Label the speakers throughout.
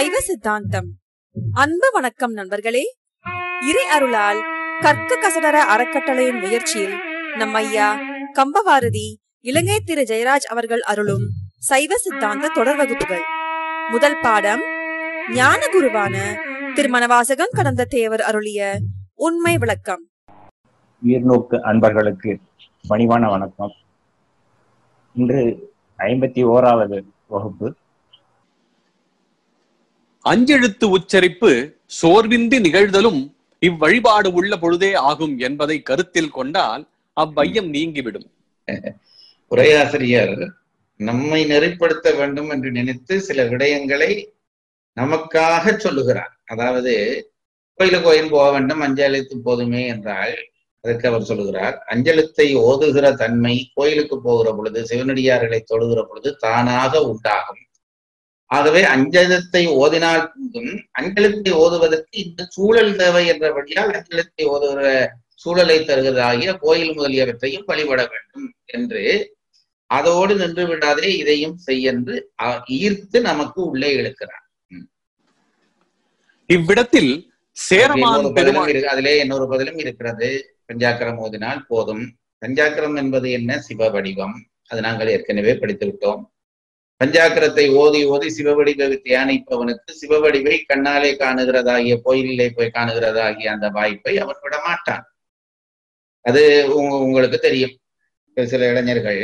Speaker 1: சைவ சித்தாந்தம் அன்பு வணக்கம் நண்பர்களே இறை அருளால் கற்க கசடர அறக்கட்டளையின் முயற்சியில் நம் ஐயா கம்பவாரதி இலங்கை திரு ஜெயராஜ் அவர்கள் அருளும் சைவ சித்தாந்த தொடர் வகுப்புகள் முதல் பாடம் ஞான குருவான திருமணவாசகம் கடந்த தேவர் அருளிய உண்மை விளக்கம்
Speaker 2: உயிர்நோக்கு அன்பர்களுக்கு பணிவான வணக்கம் இன்று ஐம்பத்தி ஓராவது வகுப்பு
Speaker 3: அஞ்செழுத்து உச்சரிப்பு சோர்வின்றி நிகழ்தலும் இவ்வழிபாடு உள்ள பொழுதே ஆகும் என்பதை கருத்தில் கொண்டால் அவ்வையம் நீங்கிவிடும்
Speaker 4: உரையாசிரியர் நம்மை நெறிப்படுத்த வேண்டும் என்று நினைத்து சில விடயங்களை நமக்காக சொல்லுகிறார் அதாவது கோயிலுக்கு கோயில் போக வேண்டும் அஞ்செழுத்து போதுமே என்றால் அதற்கு அவர் சொல்லுகிறார் அஞ்செழுத்தை ஓதுகிற தன்மை கோயிலுக்கு போகிற பொழுது சிவனடியார்களை தொழுகிற பொழுது தானாக உண்டாகும் ஆகவே அஞ்செழுத்தை ஓதினால் போதும் அஞ்செழுத்தை ஓதுவதற்கு இந்த சூழல் தேவை என்றபடியால் அஞ்செழுத்தை ஓதுகிற சூழலை தருகிறதாகிய கோயில் முதலியவற்றையும் வழிபட வேண்டும் என்று அதோடு நின்று விடாதே இதையும் செய்யென்று அ- ஈர்த்து நமக்கு உள்ளே இழுக்கிறார்
Speaker 3: இவ்விடத்தில் சேரமான்
Speaker 4: இன்னொரு பதிலும்
Speaker 3: பெருமாள்
Speaker 4: இருக்கு அதிலே இன்னொரு பதிலும் இருக்கிறது பஞ்சாக்கரம் ஓதினால் போதும் பஞ்சாக்கரம் என்பது என்ன சிவ வடிவம் அது நாங்கள் ஏற்கனவே படித்து விட்டோம் பஞ்சாக்கரத்தை ஓதி ஓதி சிவவடிவை தியானிப்பவனுக்கு சிவவடிவை கண்ணாலே காணுகிறதாகிய கோயிலிலே போய் காணுகிறதாகிய அந்த வாய்ப்பை அவன் விட மாட்டான் அது உங்க- உங்களுக்கு தெரியும் இப்ப சில இளைஞர்கள்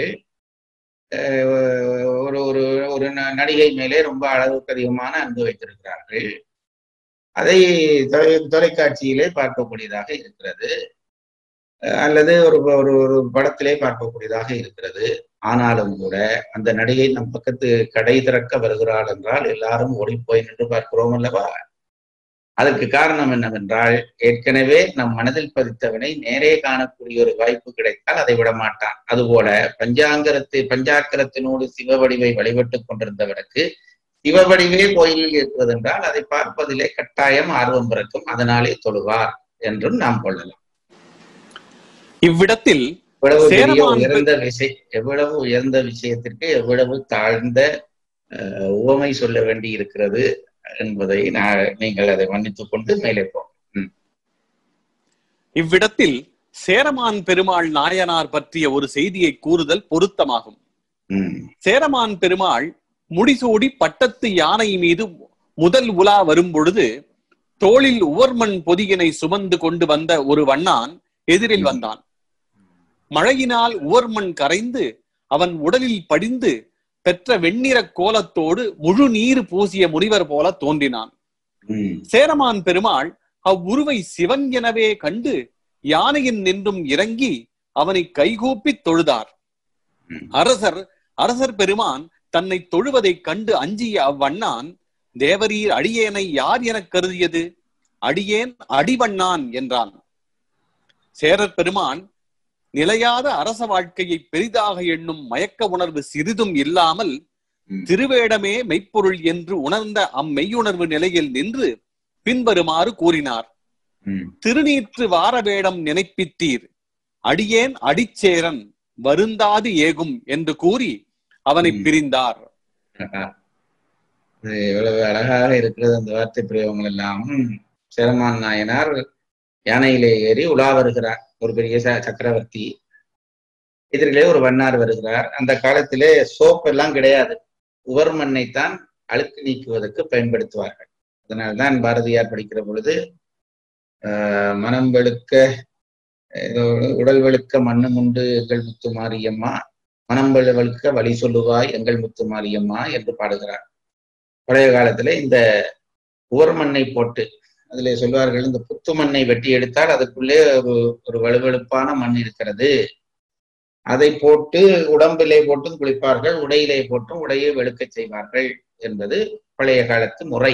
Speaker 4: அஹ், ஒரு ஒரு ஒரு ந- நடிகை மேலே ரொம்ப அளவுக்கு அதிகமான அன்பு வைத்திருக்கிறார்கள் அதை தொலை- தொலைக்காட்சியிலே பார்க்கக்கூடியதாக இருக்கிறது அஹ் அல்லது ஒரு ஒரு ஒரு படத்திலே பார்க்கக்கூடியதாக இருக்கிறது ஆனாலும் கூட அந்த நடிகை நம் பக்கத்து கடை திறக்க வருகிறாள் என்றால் எல்லாரும் ஓடிப்போய் நின்று பார்க்கிறோம் அல்லவா அதற்கு காரணம் என்னவென்றால் ஏற்கனவே நம் மனதில் பதித்தவனை நேரே காணக்கூடிய ஒரு வாய்ப்பு கிடைத்தால் அதை விட மாட்டான் அதுபோல பஞ்சாங்கரத்தை பஞ்சாக்கரத்தினோடு சிவவடிவை வழிபட்டுக் கொண்டிருந்தவனுக்கு சிவவடிவே கோயிலில் இருக்கிறது என்றால் அதை பார்ப்பதிலே கட்டாயம் ஆர்வம் பிறக்கும் அதனாலே தொழுவார் என்றும் நாம் கொள்ளலாம்
Speaker 3: இவ்விடத்தில்
Speaker 4: எவ்வளவு பெரிய
Speaker 3: சேரமான் பெ-
Speaker 4: உயர்ந்த விஷய எவ்வளவு உயர்ந்த விஷயத்திற்கு எவ்வளவு தாழ்ந்த அஹ், உவமை சொல்ல வேண்டி இருக்கிறது என்பதை நான் நீங்கள் அதை மன்னித்துக் கொண்டு மேலே போங்க
Speaker 3: இவ்விடத்தில் சேரமான் பெருமாள் நாயனார் பற்றிய ஒரு செய்தியை கூறுதல் பொருத்தமாகும்
Speaker 4: ம்,
Speaker 3: சேரமான் பெருமாள் முடிசூடி பட்டத்து யானை மீது முதல் உலா வரும் பொழுது தோளில் உவர்மண் பொதியினை சுமந்து கொண்டு வந்த ஒரு வண்ணான் எதிரில் வந்தான் மழையினால் உவர்மண் கரைந்து அவன் உடலில் படிந்து பெற்ற வெண்ணிற கோலத்தோடு முழு நீர் பூசிய முனிவர் போல தோன்றினான்
Speaker 4: ம்,
Speaker 3: சேரமான் பெருமாள் அவ்வுருவை சிவன் எனவே கண்டு யானையின் நின்றும் இறங்கி அவனை கைகூப்பித் தொழுதார்
Speaker 4: ம்.
Speaker 3: அரசர் அரசர் பெருமான் தன்னை தொழுவதைக் கண்டு அஞ்சிய அவ்வண்ணான் தேவரீர் அடியேனை யார் எனக் கருதியது அடியேன் அடிவண்ணான் என்றான் சேரர் பெருமான் நிலையாத அரச வாழ்க்கையை பெரிதாக எண்ணும் மயக்க உணர்வு சிறிதும் இல்லாமல்
Speaker 4: ம்.
Speaker 3: திருவேடமே மெய்ப்பொருள் என்று உணர்ந்த அம்மெய்யுணர்வு நிலையில் நின்று பின்வருமாறு கூறினார்
Speaker 4: ம்.
Speaker 3: திருநீற்று வார வேடம் நினைப்பித்தீர் அடியேன் அடிச்சேரன் வருந்தாது ஏகும் என்று கூறி அவனை
Speaker 4: ம்.
Speaker 3: பிரிந்தார்
Speaker 4: ஆஹா. இது எவ்வளவு அழகாக இருக்கிறது அந்த வார்த்தை பிரயோகங்கள் எல்லாம் சேரமான் நாயனார் யானையிலே ஏறி உலா வருகிறார் ஒரு பெரிய ச- சக்கரவர்த்தி எதிரிலே ஒரு வண்ணார் வருகிறார் அந்த காலத்திலே சோப் எல்லாம் கிடையாது உவர் மண்ணைத்தான் அழுக்கு நீக்குவதற்கு பயன்படுத்துவார்கள் அதனால்தான் பாரதியார் படிக்கிற பொழுது ஆஹ், மனம் வெளுக்க ஏதோ உடல் வெளுக்க மண்ணும் உண்டு எங்கள் முத்து மாரியம்மா மனம் வெளு- வெளுக்க வழி சொல்லுவாய் எங்கள் முத்து மாரியம்மா என்று பாடுகிறார் பழைய காலத்துல இந்த உவர் மண்ணை போட்டு அதிலே சொல்வார்கள் இந்த புத்து மண்ணை வெட்டி எடுத்தால் அதுக்குள்ளே ஒரு ஒரு வலுவெழுப்பான மண் இருக்கிறது அதை போட்டு உடம்பிலே போட்டும் குளிப்பார்கள் உடையிலே போட்டும் உடையை வெளுக்கச் செய்வார்கள் என்பது பழைய காலத்து முறை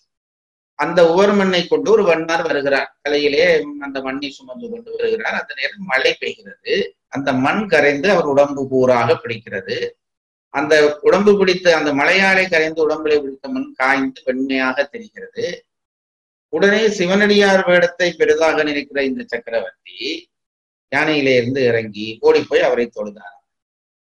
Speaker 4: அந்த உவர் மண்ணை கொண்டு ஒரு வண்ணார் வருகிறார் தலையிலே அந்த மண்ணை சுமந்து கொண்டு வருகிறார் அந்த நேரம் மழை பெய்கிறது அந்த மண் கரைந்து அவர் உடம்பு பூராக பிடிக்கிறது அந்த உடம்பு பிடித்த அந்த மலையாளை கரைந்து உடம்பிலே பிடித்த மண் காய்ந்து வெண்மையாக தெரிகிறது உடனே சிவனடியார் வேடத்தை பெரிதாக நினைக்கிற இந்த சக்கரவர்த்தி யானையிலே இருந்து இறங்கி ஓடி போய் அவரை தொழுதார்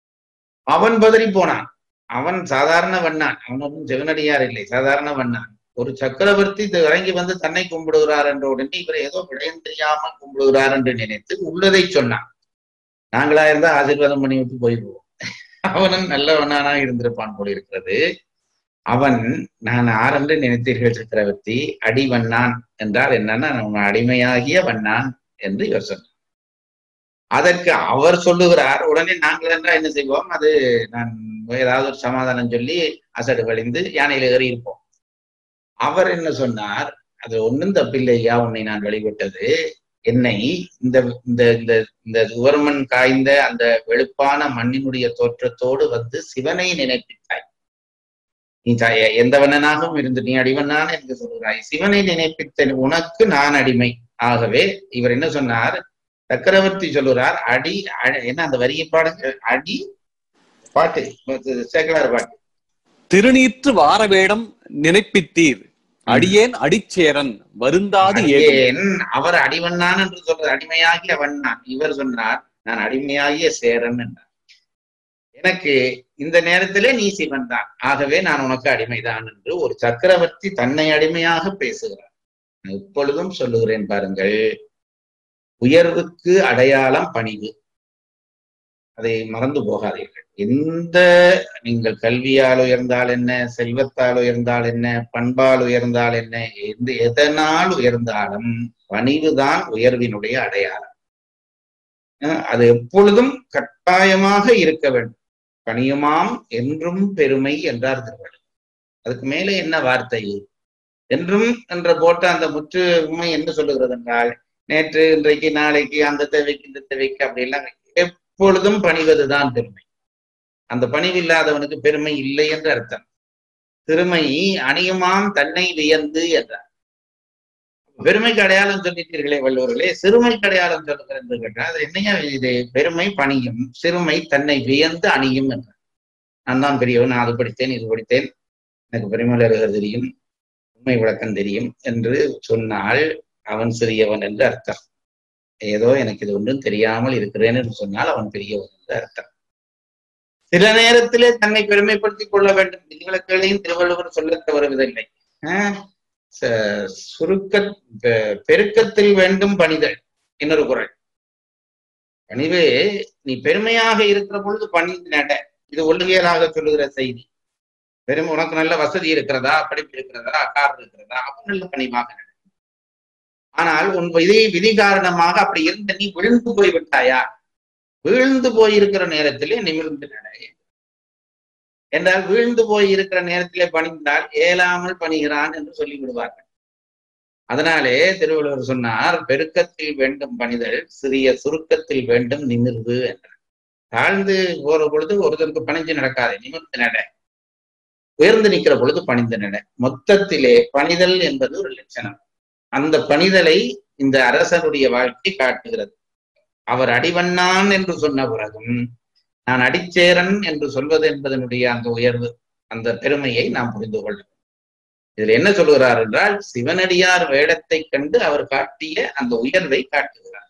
Speaker 4: அவன் பதறி போனான் அவன் சாதாரண வண்ணான் அவன் ஒன்றும் சிவனடியார் இல்லை சாதாரண வண்ணான் ஒரு சக்கரவர்த்தி இது இறங்கி வந்து தன்னை கும்பிடுகிறார் என்ற உடனே இவர் ஏதோ விடயம் தெரியாமல் கும்பிடுகிறார் என்று நினைத்து உள்ளதை சொன்னான் நாங்களா இருந்தா ஆசீர்வாதம் பண்ணி விட்டு போயிடுவோம் அவனும் நல்லவனானா இருந்திருப்பான் போல இருக்கிறது அவன் நான் ஆரென்று நினைத்தீர்கள் சக்கரவர்த்தி அடிவண்ணான் என்றால் என்னன்னா அவன் அடிமையாகிய வண்ணான் என்று இவர் சொன்னார் அதற்கு அவர் சொல்லுகிறார் உடனே நாங்கள் என்றால் என்ன செய்வோம் அது நான் ஏதாவது ஒரு சமாதானம் சொல்லி அசடு வழிந்து யானையில ஏறி இருப்போம் அவர் என்ன சொன்னார் அது ஒண்ணும் தப்பில்லையா உன்னை நான் வழிபட்டது என்னை இந்த இந்த இந்த இந்த சுவர்மன் காய்ந்த அந்த வெளுப்பான மண்ணினுடைய தோற்றத்தோடு வந்து சிவனை நினைப்பித்தாய் நீ த- எந்த வண்ணனாகவும் இருந்து நீ அடிவண்ணான என்று சொல்கிறாய் சிவனை நினைப்பித்த உனக்கு நான் அடிமை ஆகவே இவர் என்ன சொன்னார் சக்கரவர்த்தி சொல்லுறார் அடி அ- என்ன அந்த வரியை பாடுங்க அடி பாட்டு சேக்கலார் பாட்டு
Speaker 3: திருநீற்று வார வேடம் நினைப்பித்தீர் அடியேன் அடிச்சேரன் வருந்தாது ஏகும்
Speaker 4: அடியேன் அவர் அடிவண்ணான் என்று சொல்றது அடிமையாகிய வண்ணான் இவர் சொன்னார் நான் அடிமையாகிய சேரன் என்றார் எனக்கு இந்த நேரத்திலே நீ சிவன் தான் ஆகவே நான் உனக்கு அடிமைதான் என்று ஒரு சக்கரவர்த்தி தன்னை அடிமையாக பேசுகிறார் நான் இப்பொழுதும் சொல்லுகிறேன் பாருங்கள் உயர்வுக்கு அடையாளம் பணிவு அதை மறந்து போகாதீர்கள் எந்த நீங்கள் கல்வியால் உயர்ந்தால் என்ன செல்வத்தால் உயர்ந்தால் என்ன பண்பால் உயர்ந்தால் என்ன எந்த எதனால் உயர்ந்தாலும் பணிவுதான் உயர்வினுடைய அடையாளம் அஹ் அது எப்பொழுதும் கட்டாயமாக இருக்க வேண்டும் பணியுமாம் என்றும் பெருமை என்றார் திருவள்ளுவர் அதுக்கு மேலே என்ன வார்த்தை என்றும் என்ற போட்ட அந்த முற்று உண்மை என்ன சொல்லுகிறது என்றால் நேற்று இன்றைக்கு நாளைக்கு அந்த தேவைக்கு இந்த தேவைக்கு அப்படி எல்லாம் எப்பொழுதும் பணிவதுதான் பெருமை அந்த பணிவில்லாதவனுக்கு பெருமை இல்லை என்று அர்த்தம் பெருமை அணியுமாம் தன்னை வியந்து என்றார் பெருமைக்கு அடையாளம் சொல்லிட்டீர்களே வள்ளுவர்களே சிறுமைக்கு அடையாளம் சொல்லுகிற என்று கேட்டால் அது என்னையா இது பெருமை பணியும் சிறுமை தன்னை வியந்து அணியும் என்றார் நான் தான் பெரியவன் நான் அது படித்தேன் இது படித்தேன் எனக்கு பெருமையிலருகிறது தெரியும் உண்மை விளக்கம் தெரியும் என்று சொன்னால் அவன் சிறியவன் என்று அர்த்தம் ஏதோ எனக்கு இது ஒன்றும் தெரியாமல் இருக்கிறேன் என்று சொன்னால் அவன் பெரியவன் என்று அர்த்தம் சில நேரத்திலே தன்னை பெருமைப்படுத்திக் கொள்ள வேண்டும் விதிவிலக்குகளையும் திருவள்ளுவர் சொல்ல தவறுவதில்லை ஆஹ் ச- சுருக்க பெ- பெருக்கத்தில் வேண்டும் பணிதல் இன்னொரு குரல் பணிவு நீ பெருமையாக இருக்கிற பொழுது பணிந்து நட இது ஒழுகியலாக சொல்லுகிற செய்தி பெருமை உனக்கு நல்ல வசதி இருக்கிறதா படிப்பு இருக்கிறதா கார் இருக்கிறதா அப்ப நல்ல பணிவாக நட ஆனால் உன் விதி விதி காரணமாக அப்படி இருந்த நீ விழுந்து போய் விட்டாயா வீழ்ந்து போயிருக்கிற நேரத்திலே நிமிர்ந்து நட என்றால் வீழ்ந்து போய் இருக்கிற நேரத்திலே பணிந்தால் ஏலாமல் பணிகிறான் என்று சொல்லி விடுவார்கள் அதனாலே திருவள்ளுவர் சொன்னார் பெருக்கத்தில் வேண்டும் பணிதல் சிறிய சுருக்கத்தில் வேண்டும் நிமிர்வு என்றார் தாழ்ந்து போற பொழுது ஒருத்தருக்கு பணிஞ்சு நடக்காது நிமிர்ந்து நட உயர்ந்து நிற்கிற பொழுது பணிந்து நட மொத்தத்திலே பணிதல் என்பது ஒரு லட்சணம் அந்த பணிதலை இந்த அரசனுடைய வாழ்க்கை காட்டுகிறது அவர் அடிவண்ணான் என்று சொன்ன பிறகும் நான் அடிச்சேரன் என்று சொல்வது என்பதனுடைய அந்த உயர்வு அந்த பெருமையை நாம் புரிந்து கொள்ள வேண்டும். இதுல என்ன சொல்லுகிறார் என்றால் சிவனடியார் வேடத்தை கண்டு அவர் காட்டிய அந்த உயர்வை காட்டுகிறார்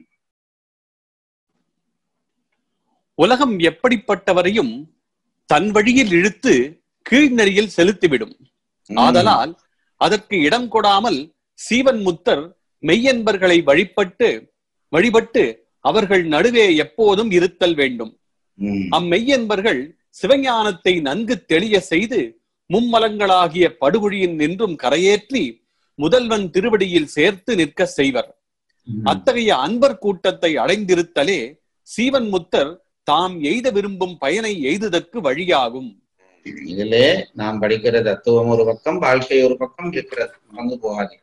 Speaker 3: உலகம் எப்படிப்பட்டவரையும் தன் வழியில் இழுத்து கீழ்நெறியில் செலுத்திவிடும்
Speaker 4: உம்.
Speaker 3: ஆதலால் அதற்கு இடம் கொடாமல் சீவன் முத்தர் மெய்யன்பர்களை வழிபட்டு வழிபட்டு அவர்கள் நடுவே எப்போதும் இருத்தல் வேண்டும்
Speaker 4: உம்.
Speaker 3: அம்மெய்யன்பர்கள் சிவஞானத்தை நன்கு தெளிய செய்து மும்மலங்களாகிய படுகொழியின் நின்றும் கரையேற்றி முதல்வன் திருவடியில் சேர்த்து நிற்க செய்வர்
Speaker 4: உம்.
Speaker 3: அத்தகைய அன்பர் கூட்டத்தை அடைந்திருத்தலே சீவன் முத்தர் தாம் எய்த விரும்பும் பயனை எய்துதற்கு வழியாகும்
Speaker 4: இதிலே நாம் படிக்கிற தத்துவம் ஒரு பக்கம் வாழ்க்கை ஒரு பக்கம் இருக்கிறது மறந்து போகாதீர்கள்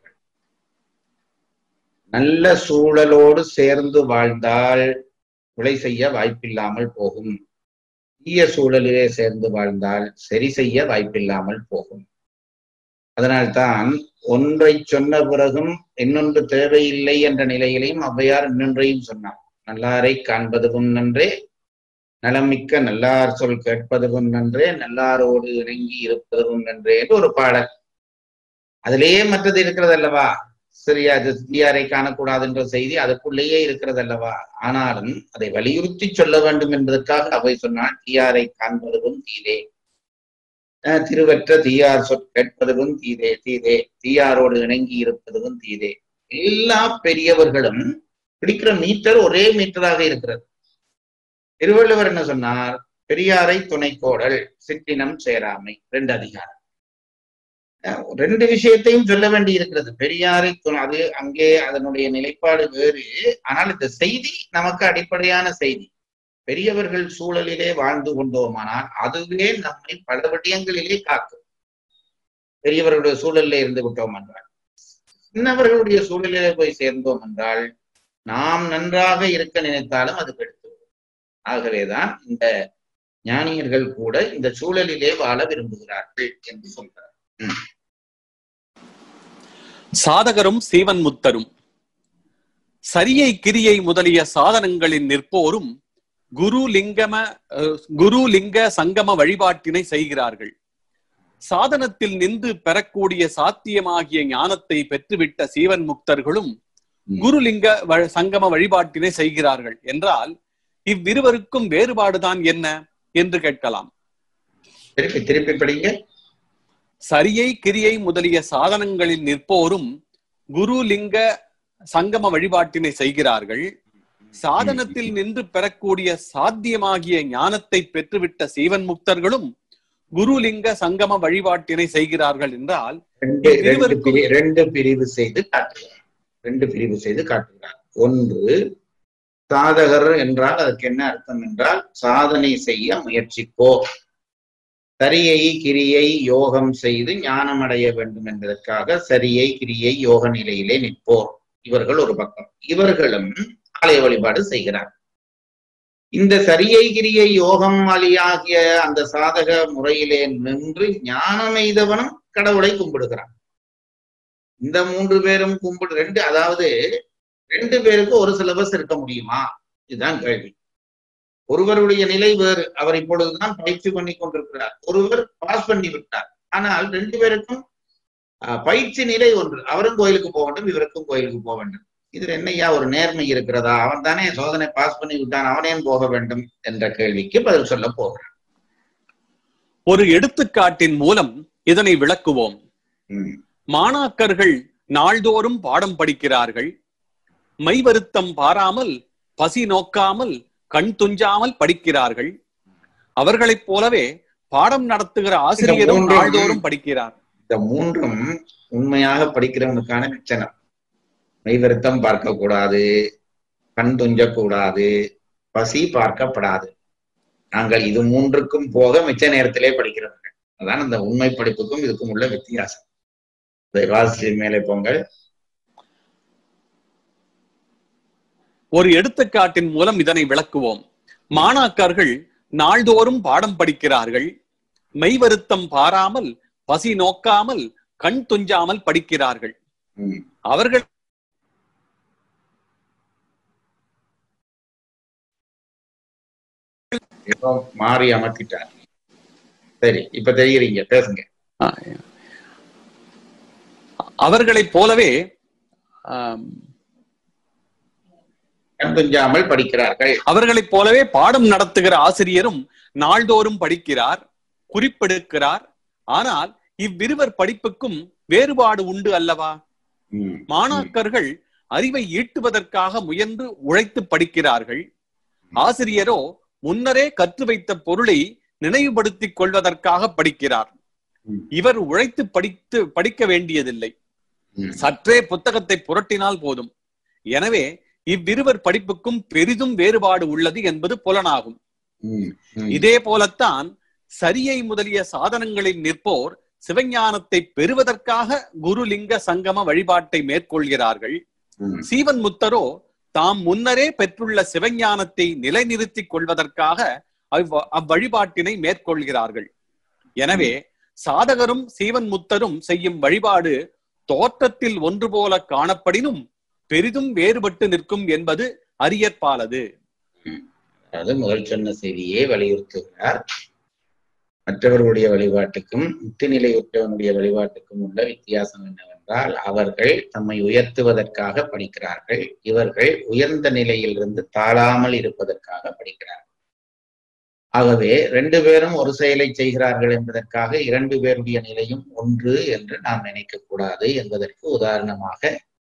Speaker 4: நல்ல சூழலோடு சேர்ந்து வாழ்ந்தால் கொலை செய்ய வாய்ப்பில்லாமல் போகும் தீய சூழலிலே சேர்ந்து வாழ்ந்தால் சரி செய்ய வாய்ப்பில்லாமல் போகும் அதனால்தான் ஒன்றை சொன்ன பிறகும் இன்னொன்று தேவையில்லை என்ற நிலையிலையும் ஔவையார் இன்னொன்றையும் சொன்னார் நல்லாரை காண்பதுவும் நன்றே நலமிக்க நல்லார் சொல் கேட்பதுவும் நன்றே நல்லாரோடு இணங்கி இருப்பதும் நன்றே என்று ஒரு பாடல் அதிலேயே மற்றது இருக்கிறது அல்லவா சரியா அது தீயாரை காணக்கூடாது என்ற செய்தி அதுக்குள்ளேயே இருக்கிறது அல்லவா ஆனாலும் அதை வலியுறுத்தி சொல்ல வேண்டும் என்பதற்காக அவை சொன்னால் தீயாரை காண்பதும் தீரே அஹ், திருவற்ற தீயார் சொற் கேட்பதுவும் தீதே தீதே தீயாரோடு இணங்கி இருப்பதுவும் தீதே எல்லா பெரியவர்களும் பிடிக்கிற மீட்டர் ஒரே மீட்டராக இருக்கிறது திருவள்ளுவர் என்ன சொன்னார் பெரியாரை துணைக்கோடல் சிற்றினம் சேராமை ரெண்டு அதிகாரம் அஹ் ரெண்டு விஷயத்தையும் சொல்ல வேண்டி இருக்கிறது பெரியாரை துணை அது அங்கே அதனுடைய நிலைப்பாடு வேறு ஆனால் இந்த செய்தி நமக்கு அடிப்படையான செய்தி பெரியவர்கள் சூழலிலே வாழ்ந்து கொண்டோமானால் அதுவே நம்மை பல விடயங்களிலே காக்கும் பெரியவர்களுடைய சூழலிலே இருந்து விட்டோம் என்றால் சின்னவர்களுடைய சூழலிலே போய் சேர்ந்தோம் என்றால் நாம் நன்றாக இருக்க நினைத்தாலும் அது கெடுத்து ஆகவேதான் இந்த ஞானியர்கள் கூட இந்த சூழலிலே வாழ விரும்புகிறார்கள் என்று சொல்றார்
Speaker 3: சாதகரும் சீவன் முத்தரும் சரியை கிரியை முதலிய சாதனங்களின் நிற்போரும் குரு லிங்கம அஹ், குரு லிங்க சங்கம வழிபாட்டினை செய்கிறார்கள் சாதனத்தில் நின்று பெறக்கூடிய சாத்தியமாகிய ஞானத்தை பெற்றுவிட்ட சீவன் முக்தர்களும்
Speaker 4: ம்.
Speaker 3: குருலிங்க வ- சங்கம வழிபாட்டினை செய்கிறார்கள் என்றால் இவ்விருவருக்கும் வேறுபாடுதான் என்ன என்று கேட்கலாம்
Speaker 4: திருப்பி திருப்பி படிங்க
Speaker 3: சரியை கிரியை முதலிய சாதனங்களில் நிற்போரும் குரு லிங்க சங்கம வழிபாட்டினை செய்கிறார்கள் சாதனத்தில் நின்று பெறக்கூடிய சாத்தியமாகிய ஞானத்தை பெற்றுவிட்ட சீவன் முக்தர்களும் குருலிங்க சங்கம வழிபாட்டினை செய்கிறார்கள் என்றால்
Speaker 4: ரெண்டு ரெண்டு
Speaker 3: இருவருக்கும்
Speaker 4: பிரி- ரெண்டு பிரிவு செய்து காட்டுகிறார் ரெண்டு பிரிவு செய்து காட்டுகிறார் ஒன்று சாதகர் என்றால் அதுக்கு என்ன அர்த்தம் என்றால் சாதனை செய்ய முயற்சிப்போர் சரியை கிரியை யோகம் செய்து ஞானம் அடைய வேண்டும் என்பதற்காக சரியை கிரியை யோக நிலையிலே நிற்போர் இவர்கள் ஒரு பக்கம் இவர்களும் ஆலய வழிபாடு செய்கிறார் இந்த சரியை கிரியை யோகம் வழியாகிய அந்த சாதக முறையிலே நின்று ஞானம் எய்தவனும் கடவுளை கும்பிடுகிறான் இந்த மூன்று பேரும் கும்பிடு ரெண்டு அதாவது ரெண்டு பேருக்கு ஒரு சிலபஸ் இருக்க முடியுமா இதுதான் கேள்வி ஒருவருடைய நிலை வேறு அவர் இப்பொழுதுதான் பயிற்சி பண்ணி கொண்டிருக்கிறார் ஒருவர் பாஸ் பண்ணி விட்டார் ஆனால் ரெண்டு பேருக்கும் அஹ், பயிற்சி நிலை ஒன்று அவரும் கோயிலுக்கு போக வேண்டும் இவருக்கும் கோயிலுக்கு போக வேண்டும் இதுல என்னையா ஒரு நேர்மை இருக்கிறதா அவன் தானே சோதனை பாஸ் பண்ணி விட்டான் அவனேன் போக வேண்டும் என்ற கேள்விக்கு பதில் சொல்ல போகிறான்
Speaker 3: ஒரு எடுத்துக்காட்டின் மூலம் இதனை விளக்குவோம்
Speaker 4: ம்,
Speaker 3: மாணாக்கர்கள் நாள்தோறும் பாடம் படிக்கிறார்கள் மை வருத்தம் பாராமல் பசி நோக்காமல் கண் துஞ்சாமல் படிக்கிறார்கள் அவர்களைப் போலவே பாடம் நடத்துகிற ஆசிரியரும்
Speaker 4: மூன்றும்
Speaker 3: நாள்தோறும் படிக்கிறார்
Speaker 4: இந்த மூன்றும் உண்மையாக படிக்கிறவனுக்கான லட்சணம் மெய்வருத்தம் பார்க்க கூடாது கண் துஞ்சக்கூடாது பசி பார்க்கப்படாது நாங்கள் இது மூன்றுக்கும் போக மிச்ச நேரத்திலே படிக்கிறவர்கள் அதான் இந்த உண்மை படிப்புக்கும் இதுக்கும் உள்ள வித்தியாசம் இதை வாசி மேலே போங்கள்
Speaker 3: ஒரு எடுத்துக்காட்டின் மூலம் இதனை விளக்குவோம் மாணாக்கர்கள் நாள்தோறும் பாடம் படிக்கிறார்கள் மெய் வருத்தம் பாராமல் பசி நோக்காமல் கண் துஞ்சாமல் படிக்கிறார்கள்
Speaker 4: ம்,
Speaker 3: அவர்கள்
Speaker 4: ஏதோ மாறி அமர்த்திட்டார் சரி இப்ப தெரியுறீங்க பேசுங்க
Speaker 3: அவர்களைப் போலவே ஆம்,
Speaker 4: கண் துஞ்சாமல் படிக்கிறார்கள்
Speaker 3: அவர்களைப் போலவே பாடம் நடத்துகிற ஆசிரியரும் நாள்தோறும் படிக்கிறார் குறிப்பெடுக்கிறார் ஆனால் இவ்விருவர் படிப்புக்கும் வேறுபாடு உண்டு அல்லவா
Speaker 4: ம்,
Speaker 3: மாணாக்கர்கள் அறிவை ஈட்டுவதற்காக முயன்று உழைத்து படிக்கிறார்கள் ஆசிரியரோ முன்னரே கற்று வைத்த பொருளை நினைவுபடுத்திக் கொள்வதற்காக படிக்கிறார்
Speaker 4: ம்.
Speaker 3: இவர் உழைத்து படித்து படிக்க வேண்டியதில்லை
Speaker 4: ம்,
Speaker 3: சற்றே புத்தகத்தை புரட்டினால் போதும் எனவே இவ்விருவர் படிப்புக்கும் பெரிதும் வேறுபாடு உள்ளது என்பது புலனாகும்
Speaker 4: ம், ம்.
Speaker 3: இதே போலத்தான் சரியை முதலிய சாதனங்களில் நிற்போர் சிவஞானத்தை பெறுவதற்காக குருலிங்க சங்கம வழிபாட்டை மேற்கொள்கிறார்கள்
Speaker 4: ம்,
Speaker 3: சீவன் முத்தரோ தாம் முன்னரே பெற்றுள்ள சிவஞானத்தை நிலைநிறுத்திக் கொள்வதற்காக அவ்வ- அவ்வழிபாட்டினை மேற்கொள்கிறார்கள் எனவே சாதகரும் சீவன் முத்தரும் செய்யும் வழிபாடு தோற்றத்தில் ஒன்று போல காணப்படினும் பெரிதும் வேறுபட்டு நிற்கும் என்பது அரியற்பாலது
Speaker 4: அதாவது முதல் சொன்ன செய்தியை வலியுறுத்துகிறார் மற்றவர்களுடைய வழிபாட்டுக்கும் முற்றுநிலை உற்றவனுடைய வழிபாட்டுக்கும் உள்ள வித்தியாசம் என்னவென்றால் அவர்கள் தம்மை உயர்த்துவதற்காக படிக்கிறார்கள் இவர்கள் உயர்ந்த நிலையிலிருந்து தாழாமல் இருப்பதற்காக படிக்கிறார்கள் ஆகவே ரெண்டு பேரும் ஒரு செயலை செய்கிறார்கள் என்பதற்காக இரண்டு பேருடைய நிலையும் ஒன்று என்று நாம் நினைக்க கூடாது என்பதற்கு உதாரணமாக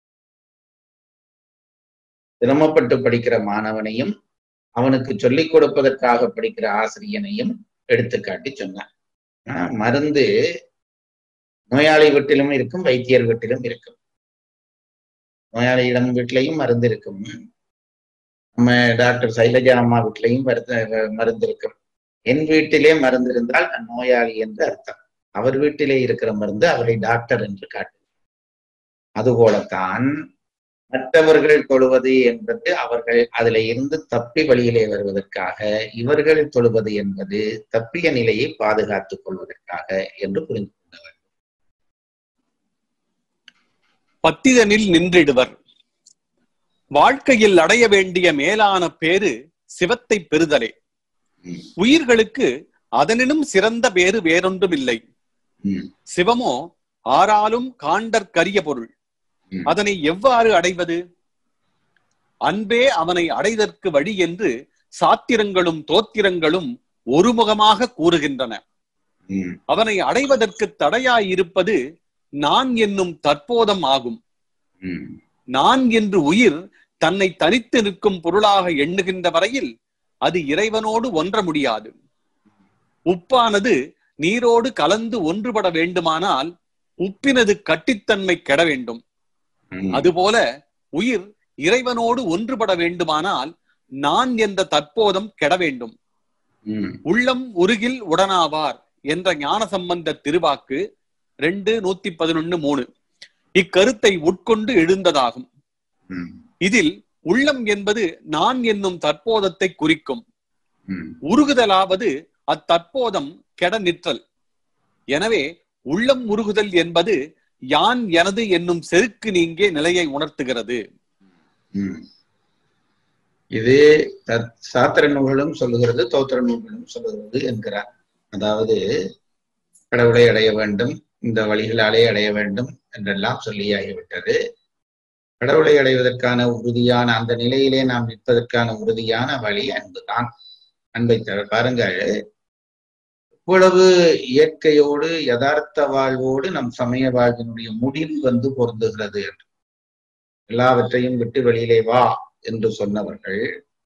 Speaker 4: சிரமப்பட்டு படிக்கிற மாணவனையும் அவனுக்கு சொல்லிக் கொடுப்பதற்காக படிக்கிற ஆசிரியனையும் எடுத்துக்காட்டி சொன்னான் ஆனா, மருந்து நோயாளி வீட்டிலும் இருக்கும் வைத்தியர் வீட்டிலும் இருக்கும் நோயாளியிடம் வீட்டிலையும் மருந்து இருக்கும் நம்ம டாக்டர் சைலஜா அம்மா வீட்டிலையும் மருந்து மருந்து இருக்கும் என் வீட்டிலே மருந்து இருந்தால் நான் நோயாளி என்று அர்த்தம் அவர் வீட்டிலே இருக்கிற மருந்து அவரை டாக்டர் என்று காட்டு அதுபோலத்தான் மற்றவர்கள் தொழுவது என்பது அவர்கள் அதில இருந்து தப்பி வழியிலே வருவதற்காக இவர்கள் தொழுவது என்பது தப்பிய நிலையை பாதுகாத்துக் கொள்வதற்காக என்று புரிந்து கொண்டவர்
Speaker 3: பத்திதனில் நின்றிடுவர் வாழ்க்கையில் அடைய வேண்டிய மேலான பேரு சிவத்தை பெறுதலே
Speaker 4: ம்.
Speaker 3: உயிர்களுக்கு அதனினும் சிறந்த பேரு வேறொன்றும் இல்லை
Speaker 4: ம்,
Speaker 3: சிவமோ ஆறாலும் காண்டற்கரிய பொருள்
Speaker 4: ம்.
Speaker 3: அதனை எவ்வாறு அடைவது அன்பே அவனை அடைதற்கு வழி என்று சாத்திரங்களும் தோத்திரங்களும் ஒருமுகமாக கூறுகின்றன
Speaker 4: ம்,
Speaker 3: அவனை அடைவதற்கு தடையாயிருப்பது நான் என்னும் தற்போதம் ஆகும்
Speaker 4: ம்,
Speaker 3: நான் என்று உயிர் தன்னை தனித்து நிற்கும் பொருளாக எண்ணுகின்ற வரையில் அது இறைவனோடு ஒன்ற முடியாது உப்பானது நீரோடு கலந்து ஒன்றுபட வேண்டுமானால் உப்பினது கட்டித்தன்மை கெட வேண்டும்
Speaker 4: ம்.
Speaker 3: அதுபோல உயிர் இறைவனோடு ஒன்றுபட வேண்டுமானால் நான் என்ற தற்போதம் கெட வேண்டும்
Speaker 4: ம்,
Speaker 3: உள்ளம் உருகில் உடனாவார் என்ற ஞான சம்பந்த திருவாக்கு ரெண்டு நூத்தி பதினொன்னு மூணு இக்கருத்தை உட்கொண்டு எழுந்ததாகும்
Speaker 4: ம்,
Speaker 3: இதில் உள்ளம் என்பது நான் என்னும் தற்போதத்தை குறிக்கும்
Speaker 4: ம்,
Speaker 3: உருகுதலாவது அத்தற்போதம் கெட நிற்றல் எனவே உள்ளம் உருகுதல் என்பது யான் எனது என்னும் செருக்கு நீங்கே நிலையை உணர்த்துகிறது
Speaker 4: ம். இது தத்- சாத்திர நூல்களும் சொல்லுகிறது தோத்திர நூல்களும் சொல்லுகிறது என்கிறார் அதாவது கடவுளை அடைய வேண்டும் இந்த வழிகளாலே அடைய வேண்டும் என்றெல்லாம் சொல்லியாகிவிட்டது கடவுளை அடைவதற்கான உறுதியான அந்த நிலையிலே நாம் நிற்பதற்கான உறுதியான வழி அன்புதான் அன்பை தவிர பாருங்கள் இவ்வளவு இயற்கையோடு யதார்த்த வாழ்வோடு நம் சமய வாழ்வினுடைய முடிவு வந்து பொருந்துகிறது என்று எல்லாவற்றையும் விட்டு வெளியிலே வா என்று சொன்னவர்கள்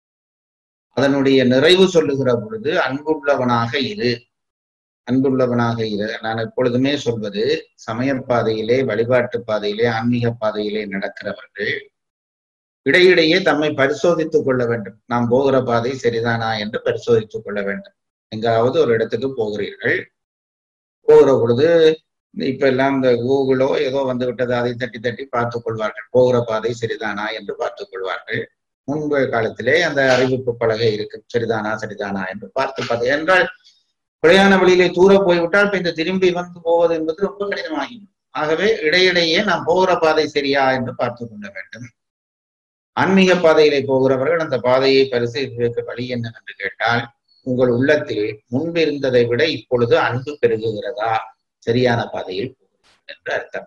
Speaker 4: அதனுடைய நிறைவு சொல்லுகிற பொழுது அன்புள்ளவனாக இரு அன்புள்ளவனாக இரு நான் எப்பொழுதுமே சொல்வது சமய பாதையிலே வழிபாட்டு பாதையிலே ஆன்மீக பாதையிலே நடக்கிறவர்கள் இடையிடையே தம்மை பரிசோதித்துக் கொள்ள வேண்டும் நாம் போகிற பாதை சரிதானா என்று பரிசோதித்துக் கொள்ள வேண்டும் எங்காவது ஒரு இடத்துக்கு போகிறீர்கள் போகிற பொழுது இப்ப எல்லாம் இந்த கூகுளோ ஏதோ வந்து விட்டது அதை தட்டி தட்டி பார்த்துக் கொள்வார்கள் போகிற பாதை சரிதானா என்று பார்த்துக் கொள்வார்கள் முன்பு காலத்திலே அந்த அறிவிப்பு பலகை இருக்கு சரிதானா சரிதானா என்று பார்த்து பார்த்து என்றால் பிரயாண வழியிலே தூர போய்விட்டால் இப்ப இந்த திரும்பி வந்து போவது என்பது ரொம்ப கடினமாகிவிடும் ஆகவே இடையிடையே நாம் போகிற பாதை சரியா என்று பார்த்து கொள்ள வேண்டும் ஆன்மீக பாதையிலே போகிறவர்கள் அந்த பாதையை பரிசீலிக்க வழி என்னவென்று கேட்டால் உங்கள் உள்ளத்தில் முன்பு இருந்ததை விட இப்பொழுது அன்பு பெருகுகிறதா சரியான பாதையில் போகிறீர்கள் என்று அர்த்தம்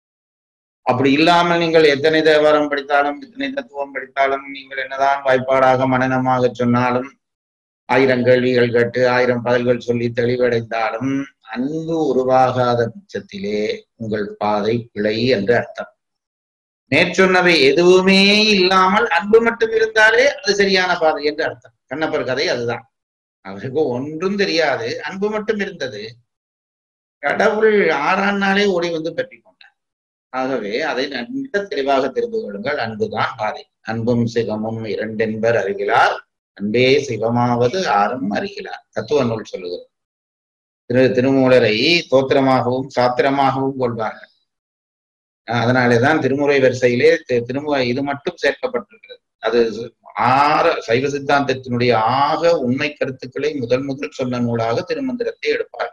Speaker 4: அப்படி இல்லாமல் நீங்கள் எத்தனை தேவாரம் படித்தாலும் எத்தனை தத்துவம் படித்தாலும் நீங்கள் என்னதான் வாய்ப்பாடாக மனநமாக சொன்னாலும் ஆயிரம் கேள்விகள் கேட்டு ஆயிரம் பதில்கள் சொல்லி தெளிவடைந்தாலும் அன்பு உருவாகாத பட்சத்திலே உங்கள் பாதை பிழை என்று அர்த்தம் மேற்சொன்னவை எதுவுமே இல்லாமல் அன்பு மட்டும் இருந்தாலே அது சரியான பாதை என்று அர்த்தம் கண்ணப்பர் கதை அதுதான் அவருக்கு ஒன்றும் தெரியாது அன்பு மட்டும் இருந்தது கடவுள் ஆறாம் நாளே ஓடி வந்து பற்றி கொண்டார் ஆகவே அதை நன்க தெளிவாக தெரிந்து கொள்ளுங்கள் அன்புதான் பாதை அன்பும் சிவமும் இரண்டென்பர் அறிகிறார் அன்பே சிவமாவது ஆறும் அறிகிறார் தத்துவ நூல் சொல்லுகிறது திரு திருமூலரை தோத்திரமாகவும் சாத்திரமாகவும் கொள்வார்கள் அதனாலேதான் திருமுறை வரிசையிலே தி- திருமுறை இது மட்டும் சேர்க்கப்பட்டிருக்கிறது அது ஆற சைவ சித்தாந்தத்தினுடைய ஆக உண்மை கருத்துக்களை முதல் முதல் சொன்ன நூலாக திருமந்திரத்தை எடுப்பார்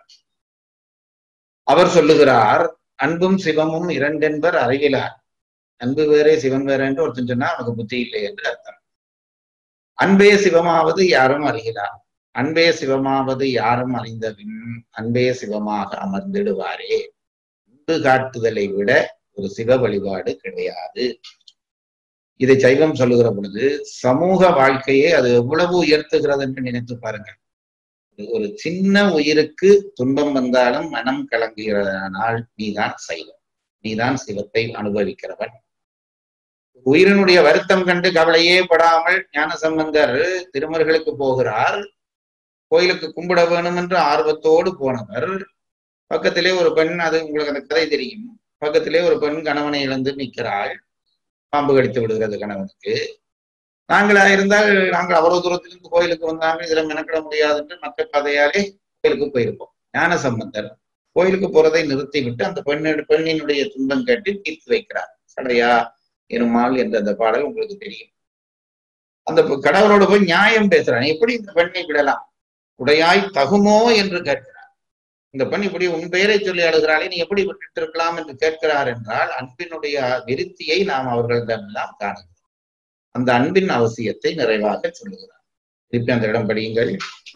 Speaker 4: அவர் சொல்லுகிறார் அன்பும் சிவமும் இரண்டென்பர் அறிவிலார் அன்பு வேறே சிவன் வேற என்று ஒருத்தன் சொன்னா அவனுக்கு புத்தி இல்லை என்று அர்த்தம் அன்பே சிவமாவது யாரும் அறிகிறார் அன்பே சிவமாவது யாரும் அறிந்தபின் அன்பே சிவமாக அமர்ந்திடுவாரே அன்பு காட்டுதலை விட ஒரு சிவ வழிபாடு கிடையாது இதை சைவம் சொல்லுகிற பொழுது சமூக வாழ்க்கையை அது எவ்வளவு உயர்த்துகிறது என்று நினைத்து பாருங்கள் ஒரு சின்ன உயிருக்கு துன்பம் வந்தாலும் மனம் கலங்குகிறதனால் நீதான் சைவம் நீதான் சிவத்தை அனுபவிக்கிறவன் உயிரினுடைய வருத்தம் கண்டு கவலையே படாமல் ஞானசம்பந்தர் திருமர்களுக்கு போகிறார் கோயிலுக்கு கும்பிட வேணும் என்று ஆர்வத்தோடு போனவர் பக்கத்திலே ஒரு பெண் அது உங்களுக்கு அந்த கதை தெரியும் பக்கத்திலே ஒரு பெண் கணவனை இழந்து நிற்கிறாள் பாம்பு கடித்து விடுகிறது கணவனுக்கு நாங்களா இருந்தால் நாங்கள் அவ்வளவு தூரத்திலிருந்து கோயிலுக்கு வந்தாங்க இதுல மெனக்கிட முடியாது என்று மற்ற கதையாலே கோயிலுக்கு போயிருப்போம் ஞான சம்பந்தர் கோயிலுக்கு போறதை நிறுத்தி விட்டு அந்த பெண்ணு பெண்ணினுடைய துன்பம் கேட்டு தீர்த்து வைக்கிறார் சடையா எனுமாள் என்ற அந்த பாடல் உங்களுக்கு தெரியும் அந்த கடவுளோட போய் நியாயம் பேசுறான் எப்படி இந்த பெண்ணை விடலாம் உடையாய் தகுமோ என்று கேட்கிறார் இந்த பெண் இப்படி உன் பெயரை சொல்லி அழுகிறாளே நீ எப்படி விட்டுட்டு இருக்கலாம் என்று கேட்கிறார் என்றால் அன்பினுடைய விருத்தியை நாம் அவர்களிடமெல்லாம் காணுகிறோம் அந்த அன்பின் அவசியத்தை நிறைவாக சொல்லுகிறார் திருப்பி அந்த இடம் படியுங்கள்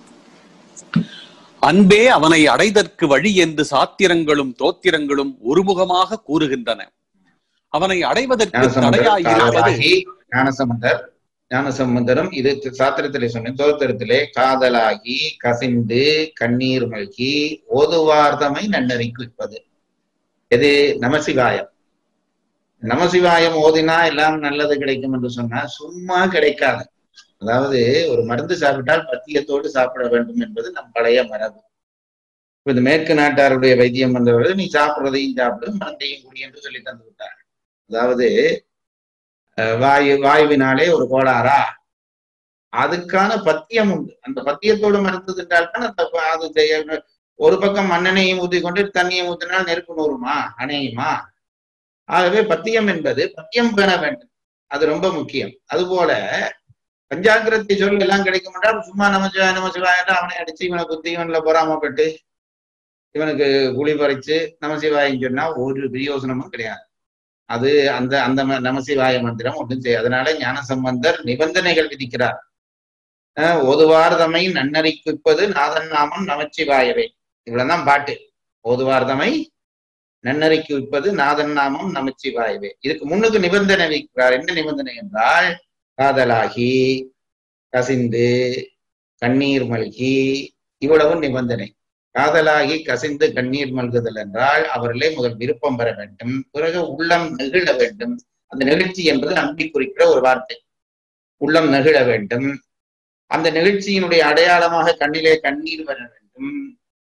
Speaker 3: அன்பே அவனை அடைதற்கு வழி என்று சாத்திரங்களும் தோத்திரங்களும் ஒருமுகமாக கூறுகின்றன அவனை அடைவதற்கு தடையாய் இருப்பது
Speaker 4: காதலாகி ஞானசம்பந்தர் ஞானசம்பந்தரும் இது சாத்திரத்திலே சொன்னேன் தோத்திரத்திலே காதலாகி கசிந்து கண்ணீர் மல்கி ஓதுவார்தமை நன்னறி குவிப்பது எது நமசிவாயம் நமசிவாயம் ஓதினா எல்லாம் நல்லது கிடைக்கும் என்று சொன்னா சும்மா கிடைக்காது அதாவது ஒரு மருந்து சாப்பிட்டால் பத்தியத்தோடு சாப்பிட வேண்டும் என்பது நம் பழைய மரபு இப்ப இந்த மேற்கு நாட்டாருடைய வைத்தியம் வந்தவர்கள் நீ சாப்பிடுறதையும் சாப்பிடு மருந்தையும் குடி என்று சொல்லி தந்து விட்டார் அதாவது வாயு வாயுவினாலே ஒரு கோளாறா அதுக்கான பத்தியம் உண்டு அந்த பத்தியத்தோடு மருந்து தின்றால் தான் அந்த அது செய்ய ஒரு பக்கம் மண்ணெண்ணையும் ஊற்றி கொண்டு தண்ணியை ஊற்றினால் நெருப்பு நூறுமா அணையுமா ஆகவே பத்தியம் என்பது பத்தியம் பெற வேண்டும் அது ரொம்ப முக்கியம் அதுபோல பஞ்சாங்கிரத்தை சொல் எல்லாம் கிடைக்கும் என்றால் சும்மா நமசிவாய நமசிவாய அவனை அடிச்சு இவனை குத்தி இவன்ல பொறாமப்பட்டு இவனுக்கு குழி பறிச்சு நமசிவாயம் சொன்னா ஒரு பிரயோசனமும் கிடையாது அது அந்த அந்த நமசிவாய மந்திரம் ஒன்றும் செய்ய அதனால ஞான சம்பந்தர் நிபந்தனைகள் விதிக்கிறார் ஓதுவார்தமை நன்னறிக்குப்பது நாதன் நாமம் நமச்சிவாயவே இவ்வளவுதான் பாட்டு ஓதுவார்தமை நன்னறிக்கு விற்பது நாதன் நாமம் நமச்சிவாயவே இதுக்கு முன்னுக்கு நிபந்தனை வைக்கிறார் என்ன நிபந்தனை என்றால் காதலாகி கசிந்து கண்ணீர் மல்கி இவ்வளவு நிபந்தனை காதலாகி கசிந்து கண்ணீர் மல்குதல் என்றால் அவர்களே முதல் விருப்பம் பெற வேண்டும் பிறகு உள்ளம் நெகிழ வேண்டும் அந்த நிகழ்ச்சி என்பது அன்பை குறிக்கிற ஒரு வார்த்தை உள்ளம் நெகிழ வேண்டும் அந்த நிகழ்ச்சியினுடைய அடையாளமாக கண்ணிலே கண்ணீர் வர வேண்டும்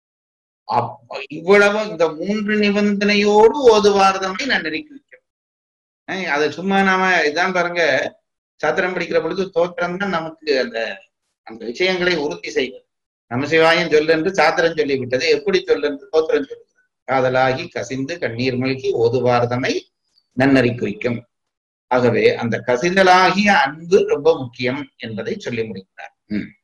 Speaker 4: இவ்வளவு இந்த மூன்று நிபந்தனையோடு ஓதுவார்தமை நான் நெருக்கி வைக்கிறேன் அதை சும்மா நாம இதான் பாருங்க சாத்திரம் படிக்கிற பொழுது தோற்றம் தான் நமக்கு அந்த அந்த விஷயங்களை உறுதி செய்வது நமசிவாயம் சொல்லு என்று சாத்திரம் சொல்லிவிட்டது எப்படி சொல்லு என்று தோத்திரம் சொல்லுகிறது காதலாகி கசிந்து கண்ணீர் மல்கி ஓதுவார்தமை நன்னறி குறிக்கும் ஆகவே அந்த கசிதலாகிய அன்பு ரொம்ப முக்கியம் என்பதை சொல்லி முடிக்கிறார் உம்